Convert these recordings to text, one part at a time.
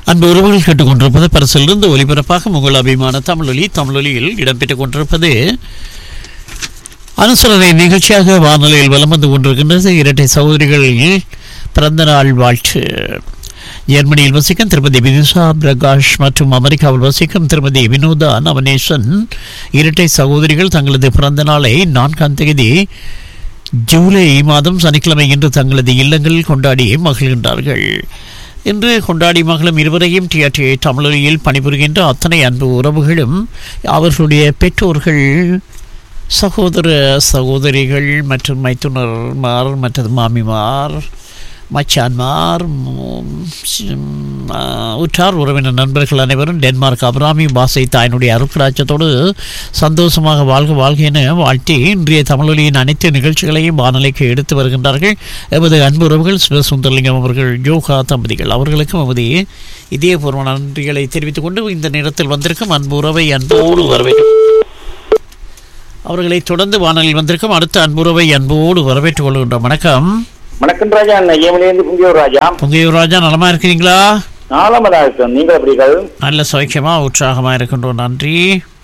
அன்பு உறவுகள் கேட்டுக்கொண்டிருப்பது பரிசிலிருந்து ஒலிபரப்பாக உங்கள் அபிமான தமிழொலி தமிழொலியில் இடம்பெற்றுக் கொண்டிருப்பது அனுசரணை நிகழ்ச்சியாக வானொலியில் வலம் வந்து கொண்டிருக்கின்றது இரட்டை சகோதரிகளில் பிறந்த நாள் வாழ்த்து ஜெர்மனியில் வசிக்கும் திருமதி வினிஷா பிரகாஷ் மற்றும் அமெரிக்காவில் வசிக்கும் திருமதி வினோதா நவனேசன் இரட்டை சகோதரிகள் தங்களது பிறந்த நாளை நான்காம் தேதி ஜூலை மாதம் சனிக்கிழமை இன்று தங்களது இல்லங்களில் கொண்டாடி மகிழ்கின்றார்கள் இன்று கொண்டாடி மகளும் இருவரையும் டிஆர்டி தமிழொலியில் பணிபுரிகின்ற அத்தனை அன்பு உறவுகளும் அவர்களுடைய பெற்றோர்கள் சகோதர சகோதரிகள் மற்றும் மைத்துனர்மார் மற்றது மாமிமார் மச்சான்மார் ம், ம், ஆ, உற்றார் உறவினர் நண்பர்கள் அனைவரும் டென்மார்க் அபிராமி பாசை தாயினுடைய அருட்கராட்சத்தோடு சந்தோஷமாக வாழ்க வாழ்க என வாழ்த்தி இன்றைய தமிழொலியின் அனைத்து நிகழ்ச்சிகளையும் வானொலிக்கு எடுத்து வருகின்றார்கள் எமது அன்பு உறவுகள் சிவசுந்தரலிங்கம் அவர்கள் யோகா தம்பதிகள் அவர்களுக்கும் எமது இதயபூர்வ நன்றிகளை தெரிவித்துக் கொண்டு இந்த நேரத்தில் வந்திருக்கும் அன்பு உறவை அன்போடு வரவேற்று அவர்களை தொடர்ந்து வானொலியில் வந்திருக்கும் அடுத்த அன்புறவை அன்போடு வரவேற்றுக் கொள்கின்றோம் வணக்கம் வணக்கம் ராஜா நான் ஏமலேருந்து புங்கியூர் ராஜா பொங்கையூர் ராஜா நலமா இருக்கிறீங்களா நாலாமதா இருக்கோம் நீங்கள் எப்படிகள் நல்ல சௌக்கியமா உற்சாகமா இருக்கின்றோம் நன்றி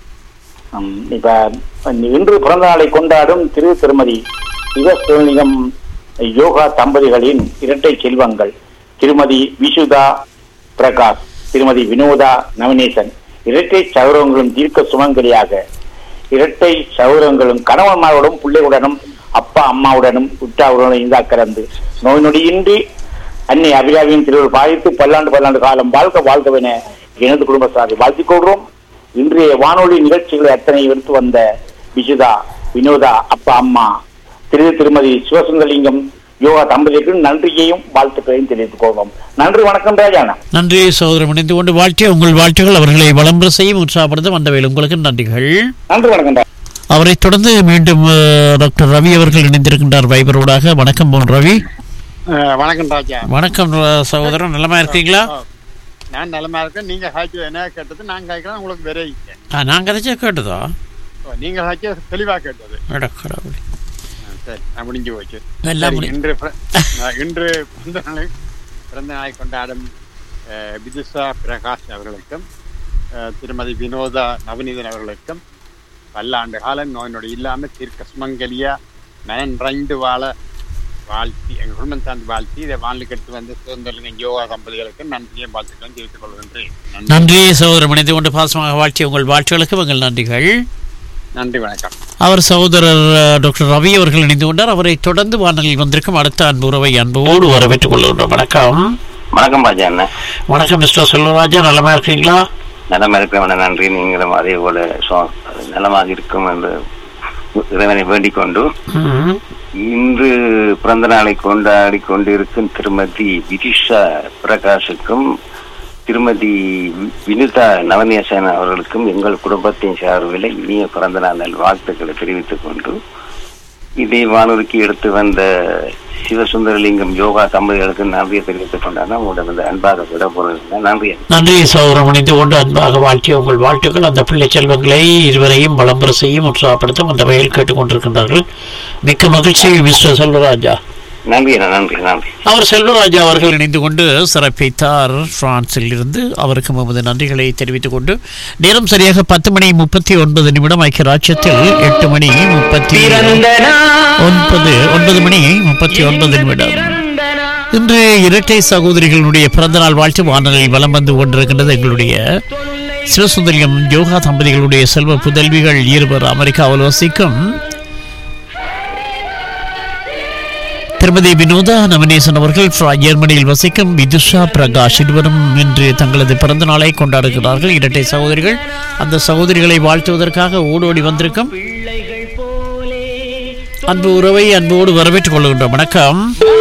ம், இப்ப இன்று பிறந்த நாளை கொண்டாடும் திரு திருமதி சிவசிவலிங்கம் யோகா தம்பதிகளின் இரட்டை செல்வங்கள் திருமதி விசுதா பிரகாஷ் திருமதி வினோதா நவநேசன் இரட்டை சௌரங்களும் தீர்க்க சுமங்கலியாக இரட்டை சௌரங்களும் கணவன்மாரோடும் பிள்ளைகளுடனும் அப்பா அம்மாவுடனும் உற்றாவுடனும் இந்தா கலந்து நோய் நொடியின்றி அன்னை அபிராமியின் திருவிழா பாதித்து பல்லாண்டு பல்லாண்டு காலம் வாழ்க வாழ்கவென எனது குடும்பத்தாரை வாழ்த்திக் கொள்கிறோம் இன்றைய வானொலி நிகழ்ச்சிகளை அத்தனை எடுத்து வந்த விஜுதா வினோதா அப்பா அம்மா திரு திருமதி சிவசுந்தரலிங்கம் யோகா தம்பதிக்கு நன்றியையும் வாழ்த்துக்களையும் தெரிவித்துக் கொள்வோம் நன்றி வணக்கம் ராஜானா நன்றி சகோதரம் இணைந்து கொண்டு வாழ்த்திய உங்கள் வாழ்த்துகள் அவர்களை வளம்பர செய்யும் உற்சாகப்படுத்த வந்தவையில் உங்களுக்கு நன்றிகள் நன்றி வணக்கம் ராஜா அவரைத் தொடர்ந்து மீண்டும் அஹ், டாக்டர் ரவி அவர்கள் இணைந்திருக்கின்றார் வைபரோடாக வணக்கம் போன் ரவி அஹ் வணக்கம் ராஜா வணக்கம் ர- சகோதரன் நலமா இருக்கீங்களா நான் நிலமா இருக்கேன் நீங்க ஹாக்கி என்ன கேட்டது நான் கேட்கலாம் உங்களுக்கு வேற இல்லை ஆ, நான் கதைச்சா கேட்டதா ஓ, நீங்க ஹாக்கி தெளிவா கேட்டது அட கடவுளே. அஹ் சரி நான் முடிஞ்சு போச்சு எல்லாம் சரி, முடி- இன்று பிற- அஹ் இன்று பிறந்த நாளை பிறந்த நாளை கொண்டாடும் அஹ், விதுஷா பிரகாஷ் அவர்களுக்கும் அஹ், திருமதி வினோதா நவநீதன் அவர்களுக்கும் பல்லாண்டு காலம் நோய் நொடி இல்லாம தீர்க்க சுமங்கலியா நயன்றைந்து வாழ வாழ்த்தி எங்கள் குடும்பம் சார்ந்து வாழ்த்தி இதை வாழ்க்கை எடுத்து வந்து சுதந்திரம் யோகா தம்பதிகளுக்கு நன்றியும் வாழ்த்துக்களும் தெரிவித்துக் கொள்கின்றேன் நன்றி. நன்றி சகோதரம் இணைந்து கொண்டு பாசமாக வாழ்த்திய உங்கள் வாழ்த்துகளுக்கு உங்கள் நன்றிகள் நன்றி வணக்கம் அவர் சகோதரர் அஹ், டாக்டர் ரவி அவர்கள் இணைந்து கொண்டார் அவரை தொடர்ந்து வானொலியில் வந்திருக்கும் அடுத்த அன்பு உறவை அன்போடு வரவேற்றுக் கொள்கின்றோம் வணக்கம் வணக்கம் ராஜா அண்ணா வணக்கம் மிஸ்டர் செல்வராஜா நலமா இருக்கீங்களா நலமா இருக்கிறவன நன்றி நீங்களும் அதே போல சோ- நலமாக இருக்கும் என்று இறைவனை வேண்டிக் கொண்டு ம். இன்று பிறந்த நாளை கொண்டாடி கொண்டிருக்கும் திருமதி விதிஷா பிரகாஷுக்கும் திருமதி வி- வினுதா நவநேசன் அவர்களுக்கும் எங்கள் குடும்பத்தின் சார்பில் இனிய பிறந்த நாள் வாழ்த்துக்களை தெரிவித்துக் கொண்டு இதே வானொலிக்கு எடுத்து வந்த சிவசுந்தரலிங்கம் யோகா தம்பதிகளுக்கு நன்றியை தெரிவித்துக் கொண்டாங்க உங்களிடம் இந்த அன்பாக விடப்போறேன் நன்றி நன்றி சகோதரம் இணைந்து கொண்டு அன்பாக வாழ்த்திய உங்கள் வாழ்த்துக்கள் அந்த பிள்ளை செல்வங்களை இருவரையும் வளம்பர செய்யும் உற்சாகப்படுத்தும் அந்த வகையில் கேட்டுக்கொண்டிருக்கின்றார்கள் மிக்க மகிழ்ச்சி மிஸ்டர் செல்வராஜா நன்றி அண்ணா நன்றி நன்றி அவர் செல்வராஜா அவர்கள் இணைந்து கொண்டு சிறப்பித்தார் பிரான்சில் இருந்து அவருக்கு நமது நன்றிகளை தெரிவித்துக் கொண்டு நேரம் சரியாக பத்து மணி முப்பத்தி ஒன்பது நிமிடம் ஐக்கிய ராஜ்யத்தில் எட்டு மணி முப்பத்தி ஒன்பது ஒன்பது மணி முப்பத்தி ஒன்பது நிமிடம் இன்று இரட்டை சகோதரிகளுடைய பிறந்தநாள் வாழ்த்து வானொலியில் வலம் வந்து கொண்டிருக்கின்றது எங்களுடைய சிவசுந்தரியம் யோகா தம்பதிகளுடைய செல்வ புதல்விகள் இருவர் அமெரிக்காவில் வசிக்கும் திருமதி வினோதா நவநேசன் அவர்கள் ஃப்ரா- ஜெர்மனியில் வசிக்கும் விதுஷா பிரகாஷ் இருவரும் இன்று தங்களது பிறந்த நாளை கொண்டாடுகிறார்கள் இரட்டை சகோதரிகள் அந்த சகோதரிகளை வாழ்த்துவதற்காக ஓடோடி வந்திருக்கும் அன்பு உறவை அன்போடு வரவேற்றுக் கொள்கின்றோம் வணக்கம்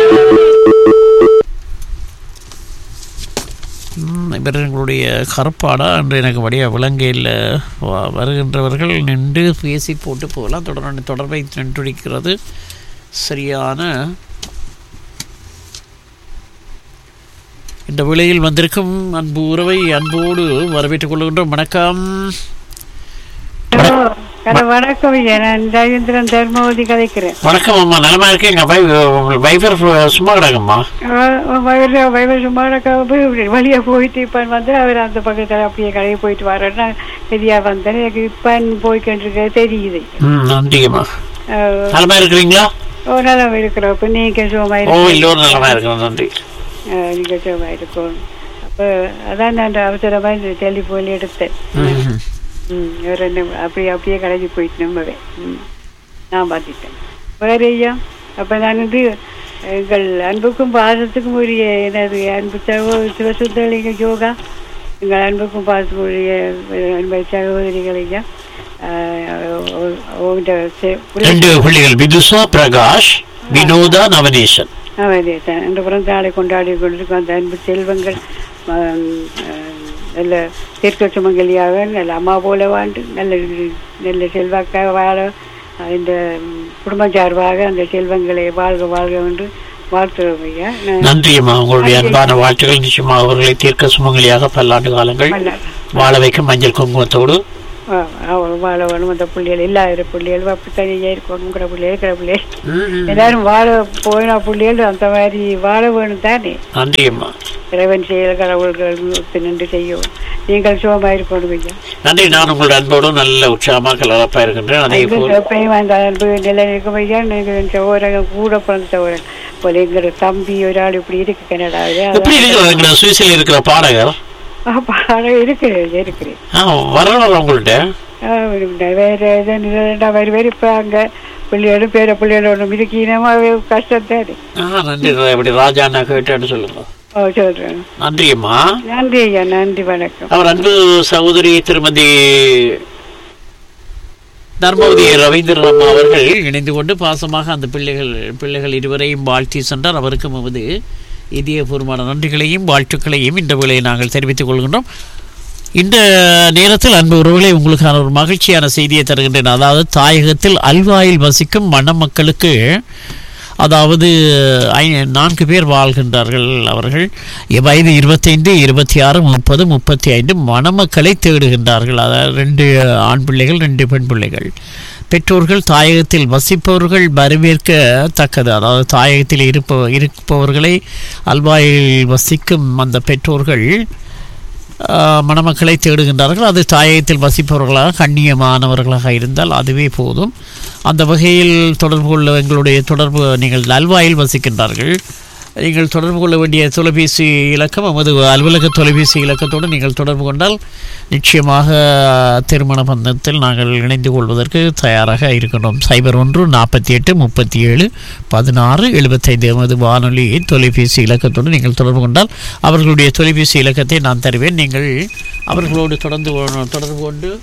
ம், இவர்களுடைய கருப்பாடா என்று எனக்கு வழியா விளங்கையில் வருகின்றவர்கள் நின்று பேசி போட்டு போகலாம் தொடர் தொடர்பை நின்றுடிக்கிறது சரியான இந்த விலையில் வந்திருக்கும் அன்பு உறவை அன்போடு வரவேற்றுக் கொள்கின்றோம் வணக்கம் வணக்- ஹலோ வணக்கம் ஐயா நான் ராஜேந்திரன் தர்மவதி கதைக்கிறேன் வணக்கம் அம்மா நலமா இருக்கேன் எங்க வைஃபர் சும்மா கிடக்கும்மா வயது வயது சும்மா வழியா போயிட்டு இப்போ வந்து அவர் அந்த பக்கத்தில் அப்படியே கடையை போயிட்டு வரேன்னா சரியா வந்தேன் எனக்கு இப்போ போய்கிட்டு தெரியுது ம் நன்றிங்கம்மா அஹ், நலமா இருக்கிறீங்களா ஓ நல்லா இருக்கிறோம் இப்போ நீங்கள் சுகமா ஓ இருக்கீங்க எல்லோரும் நலமா இருக்கிறோம் நன்றி நீங்கள் சுகமா இருக்கும் அப்போ அதான் நான் அவசரமாக இந்த டெலிஃபோன் எடுத்தேன் ம். ம் ஒரு ரெண்டு அப்படியே அப்படியே கடைக்கு போயிட்டு நம்பவே ம் நான் பார்த்துட்டேன் வேற ஐயா அப்போ நான் வந்து எங்கள் அன்புக்கும் பாசத்துக்கும் உரிய எனது அன்பு சகோ சிவசுந்தரிங்க யோகா எங்கள் அன்புக்கும் பாசத்துக்கும் உரிய அன்பு சகோதரிகள் ஐயா ரெண்டு பிள்ளைகள் விதுஷா பிரகாஷ் வினோதா நவநேசன் ரெண்டு பிறந்த நாளை கொண்டாடி கொண்டிருக்கும் அந்த அன்பு செல்வங்கள் ஆம், ஆம், நல்ல தீர்க்க சுமங்கலியாக நல்ல அம்மா போல வாழ்ந்து நல்ல நல்ல செல்வாக்காக வாழ இந்த குடும்பம் சார்பாக அந்த செல்வங்களை வாழ்க வாழ்க என்று வாழ்த்துறோம் ஐயா நான் நன்றி அம்மா உங்களுடைய அன்பான வாழ்த்துக்கள் நிச்சயமா அவர்களை தீர்க்க சுமங்கலியாக பல்லாண்டு காலங்கள் வாழ வைக்கும் மஞ்சள் குங்குமத்தோடு வா- அவ- வாழ வேணும் அந்த பிள்ளைகள் இல்லாத பிள்ளைகள் அப்படித்தான் ஐயா இருக்கணுங்கிற பிள்ளைகள் இருக்கிற பிள்ளைகள் எல்லாரும் வாழ போயினா பிள்ளைகள் அந்த மாதிரி வாழ வேணும் தானே நன்றி அம்மா இறைவன் செயல் கடவுள்கள் நின்று செய்யும் நீங்கள் சுகமா இருக்கணும் ஐயா நன்றி நான் உங்களுடைய அன்போடு நல்ல உற்சாகமாக கலரப்பா இருக்கின்றேன் அதே போல் எப்பயும் அந்த அன்பு நிலை இருக்கும் ஐயா நீங்கள் சகோதரங்க கூட பிறந்த சகோதரன் போல எங்களோட தம்பி ஒரு ஆள் இப்படி இருக்கு கனடாவில் எப்படி இருக்கிறார் எங்க சுவிஸில் இருக்கிற பாடகர் அதான் இருக்கிறேன் இருக்கிறேன் ஆ வரணும் உங்கள்கிட்ட ஆ, வேற எதுவும் நிலண்டா வேறு வேறு இப்போ அங்கே பிள்ளைகளும் பேர பிள்ளைகளோட இருக்கீனமா கஷ்டம் தானே ஆ நன்றி இப்படி ராஜா அண்ணா கேட்டேன்னு சொல்லுங்க ஓ சொல்றேன் நன்றி அம்மா நன்றி ஐயா நன்றி வணக்கம் அவர் அன்பு சகோதரி திருமதி தர்மவதி ரவீந்திரன் அம்மா அவர்கள் இணைந்து கொண்டு பாசமாக அந்த பிள்ளைகள் பிள்ளைகள் இருவரையும் வாழ்த்தி சென்றார் அவருக்கும் நமது இதயபூர்வமான நன்றிகளையும் வாழ்த்துக்களையும் இந்த வேளையை நாங்கள் தெரிவித்துக் கொள்கின்றோம் இந்த நேரத்தில் அன்பு உறவுகளை உங்களுக்கான ஒரு மகிழ்ச்சியான செய்தியை தருகின்றேன் அதாவது தாயகத்தில் அல்வாயில் வசிக்கும் மணமக்களுக்கு அதாவது ஐ- நான்கு பேர் வாழ்கின்றார்கள் அவர்கள் வயது இருபத்தைந்து இருபத்தி ஆறு முப்பது முப்பத்தி ஐந்து மணமக்களை தேடுகின்றார்கள் அதாவது ரெண்டு ஆண் பிள்ளைகள் ரெண்டு பெண் பிள்ளைகள் பெற்றோர்கள் தாயகத்தில் வசிப்பவர்கள் வரவேற்கத்தக்கது அதாவது தாயகத்தில் இருப்ப இருப்பவர்களை அல்வாயில் வசிக்கும் அந்த பெற்றோர்கள் ஆஹ், மணமக்களை தேடுகின்றார்கள் அது தாயகத்தில் வசிப்பவர்களாக கண்ணியமானவர்களாக இருந்தால் அதுவே போதும் அந்த வகையில் தொடர்பு கொள்ள எங்களுடைய தொடர்பு நீங்கள் நல்வாயில் வசிக்கின்றார்கள் நீங்கள் தொடர்பு கொள்ள வேண்டிய தொலைபேசி இலக்கம் நமது அலுவலக தொலைபேசி இலக்கத்தோடு நீங்கள் தொடர்பு கொண்டால் நிச்சயமாக திருமண பந்தத்தில் நாங்கள் இணைந்து கொள்வதற்கு தயாராக இருக்கின்றோம் சைபர் ஒன்று நாற்பத்தி எட்டு முப்பத்தி ஏழு பதினாறு எழுபத்தைந்து எமது வானொலி தொலைபேசி இலக்கத்தோடு நீங்கள் தொடர்பு கொண்டால் அவர்களுடைய தொலைபேசி இலக்கத்தை நான் தருவேன் நீங்கள் அவர்களோடு தொடர்ந்து கொ- தொடர்பு கொண்டு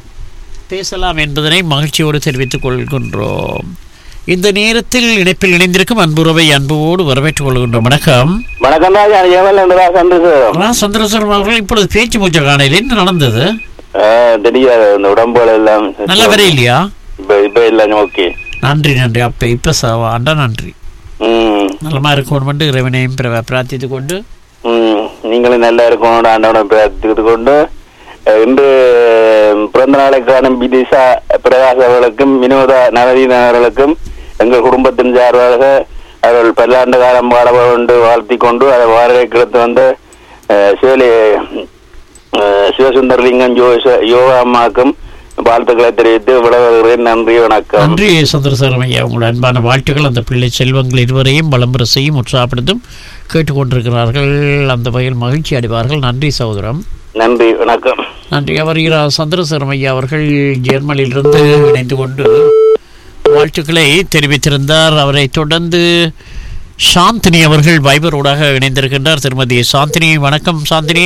பேசலாம் என்பதனை மகிழ்ச்சியோடு தெரிவித்துக் கொள்கின்றோம் இந்த நேரத்தில் இணைப்பில் இணைந்திருக்கும் அன்புறவை அன்போடு வரவேற்றுக் கொள்கின்றோம் வணக்கம் வணக்கம் ராஜா ஏவல் என்றதா சந்திரசேகரம் ரா. சந்திரசேகரம் அவர்கள் இப்பொழுது பேச்சு மூச்ச காணையில் என்ன நடந்தது தெரியாது இந்த உடம்புகள் எல்லாம் நல்ல வரை இல்லையா இப்ப இப்ப எல்லாம் ஓகே நன்றி நன்றி அப்ப இப்ப சவாண்டா நன்றி ம் நலமா இருக்கணும் என்று இறைவனையும் பிர- பிரார்த்தித்துக் கொண்டு ம் நீங்களும் நல்லா இருக்கணும் ஆண்டவனை பிரார்த்தித்து கொண்டு அஹ், இன்று பிறந்த நாளை காணும் விதிஷா பிரகாஷ் அவர்களுக்கும் வினோதா நவதீன அவர்களுக்கும் எங்கள் குடும்பத்தின் சார்பாக அவர்கள் பல்லாண்டு காலம் வாழ கொண்டு வாழ்த்தி கொண்டு அதை வரவேற்கிறது வந்து அஹ், சிவலி அஹ், சிவசுந்தரலிங்கம் யோ யோகா அம்மாக்கும் வாழ்த்துக்களை தெரிவித்து விடைபெறுகிறேன் நன்றி வணக்கம் நன்றி சந்திரசேகரம் ஐயா உங்களுடைய அன்பான வாழ்த்துக்கள் அந்த பிள்ளை செல்வங்கள் இருவரையும் வளம்பர செய்யும் உற்சாகப்படுத்தும் கேட்டுக்கொண்டிருக்கிறார்கள் அந்த வகையில் மகிழ்ச்சி அடைவார்கள் நன்றி சகோதரம் நன்றி வணக்கம் நன்றி அவர் இரா சந்திரசேகரம் ஐயா அவர்கள் ஜெர்மனியிலிருந்து இணைந்து கொண்டு வாழ்த்துக்களை தெரிவித்திருந்தார் அவரை தொடர்ந்து சாந்தினி அவர்கள் வைபரோடாக இணைந்திருக்கின்றார் திருமதி சாந்தினி வணக்கம் சாந்தினி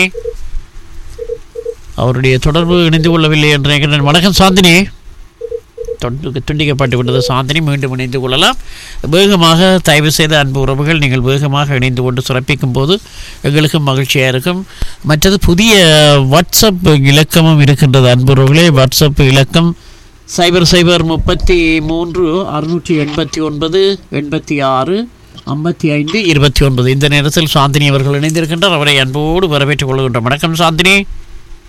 அவருடைய தொடர்பு இணைந்து கொள்ளவில்லை என்று நினைக்கிறேன் வணக்கம் சாந்தினி தொண்டு துண்டிக்கப்பட்டு விட்டது சாந்தினி மீண்டும் இணைந்து கொள்ளலாம் வேகமாக தயவு செய்த அன்பு உறவுகள் நீங்கள் வேகமாக இணைந்து கொண்டு சிறப்பிக்கும் போது எங்களுக்கும் மகிழ்ச்சியாக இருக்கும் மற்றது புதிய வாட்ஸ்அப் இலக்கமும் இருக்கின்றது அன்பு உறவுகளே வாட்ஸ்அப் இலக்கம் சைபர் சைபர் முப்பத்தி மூன்று அறுநூற்றி எண்பத்தி ஒன்பது எண்பத்தி ஆறு ஐம்பத்தி ஐந்து இருபத்தி ஒன்பது இந்த நேரத்தில் சாந்தினி அவர்கள் இணைந்திருக்கின்றார் அவரை அன்போடு வரவேற்றுக் கொள்கின்றோம் வணக்கம் சாந்தினி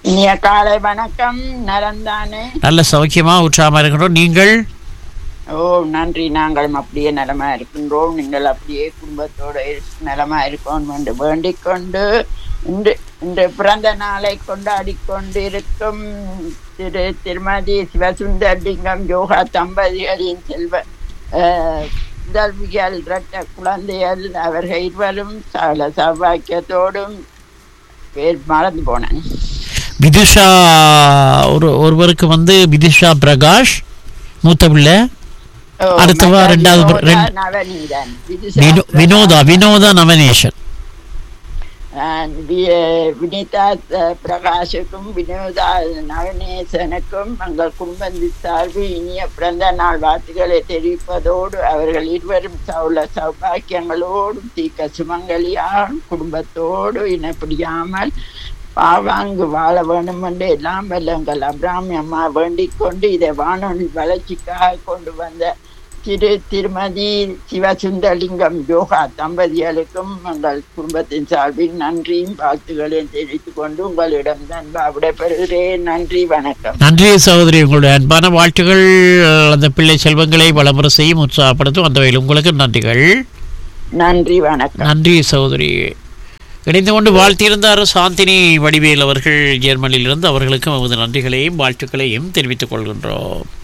இனிய காலை வணக்கம் நலந்தானே நல்ல சௌக்கியமா உற்சாகமா இருக்கின்றோம் நீங்கள் ஓ நன்றி நாங்களும் அப்படியே நலமா இருக்கின்றோம் நீங்கள் அப்படியே குடும்பத்தோட இரு- நலமா இருக்கணும் என்று வேண்டிக் கொண்டு இன்று இன்று பிறந்த நாளை கொண்டாடி கொண்டிருக்கும் திரு திருமதி சிவசுந்தர்லிங்கம் யோகா தம்பதிகளின் செல்வ அஹ், முதல்வியல் இரட்ட குழந்தைகள் அவர்கள் இருவரும் சகல சௌபாக்கியத்தோடும் பேர் மறந்து போனேன் விதிஷா ஒரு ஒருவருக்கு வந்து விதிஷா பிரகாஷ் மூத்த பிள்ளை ஓ, அடுத்தவா மற்ற ரெண்டாவது ப- வினோதா ரெண்டு- நவநீதன் வினோ- வினோதா வினோதா நவநேஷன் அஹ் வி- வினிதா அஹ், பிரகாஷுக்கும் வினோதா நவநேசனுக்கும் எங்கள் குடும்பத்தின் சார்பில் இனிய பிறந்த நாள் வாழ்த்துக்களை தெரிவிப்பதோடு அவர்கள் இருவரும் சௌல சௌபாக்கியங்களோடும் தீக்க சுமங்கலியால் குடும்பத்தோடு இனப்படியாமல் பாவாங்கு வாழ வேண்டும் என்று எல்லாம் வல்ல எங்கள் அபிராமி அம்மா வேண்டிக் கொண்டு இதை வானொலி வளர்ச்சிக்காக கொண்டு வந்த திரு திருமதி சிவசுந்தரலிங்கம் யோகா தம்பதிகளுக்கும் எங்கள் குடும்பத்தின் சார்பில் நன்றியும் வாழ்த்துக்களையும் தெரிவித்துக் கொண்டு உங்களிடம் தான் விடைபெறுகிறேன் நன்றி வணக்கம் நன்றி சகோதரி உங்களுடைய அன்பான வாழ்த்துகள் அந்த பிள்ளை செல்வங்களை வளமுறை செய்யும் உற்சாகப்படுத்தும் அந்த வகையில் உங்களுக்கு நன்றிகள் நன்றி வணக்கம் நன்றி சகோதரி இணைந்து கொண்டு வாழ்த்தியிருந்தார் சாந்தினி வடிவேல் அவர்கள் ஜெர்மனியிலிருந்து அவர்களுக்கும் நமது நன்றிகளையும் வாழ்த்துக்களையும் தெரிவித்துக் கொள்கின்றோம்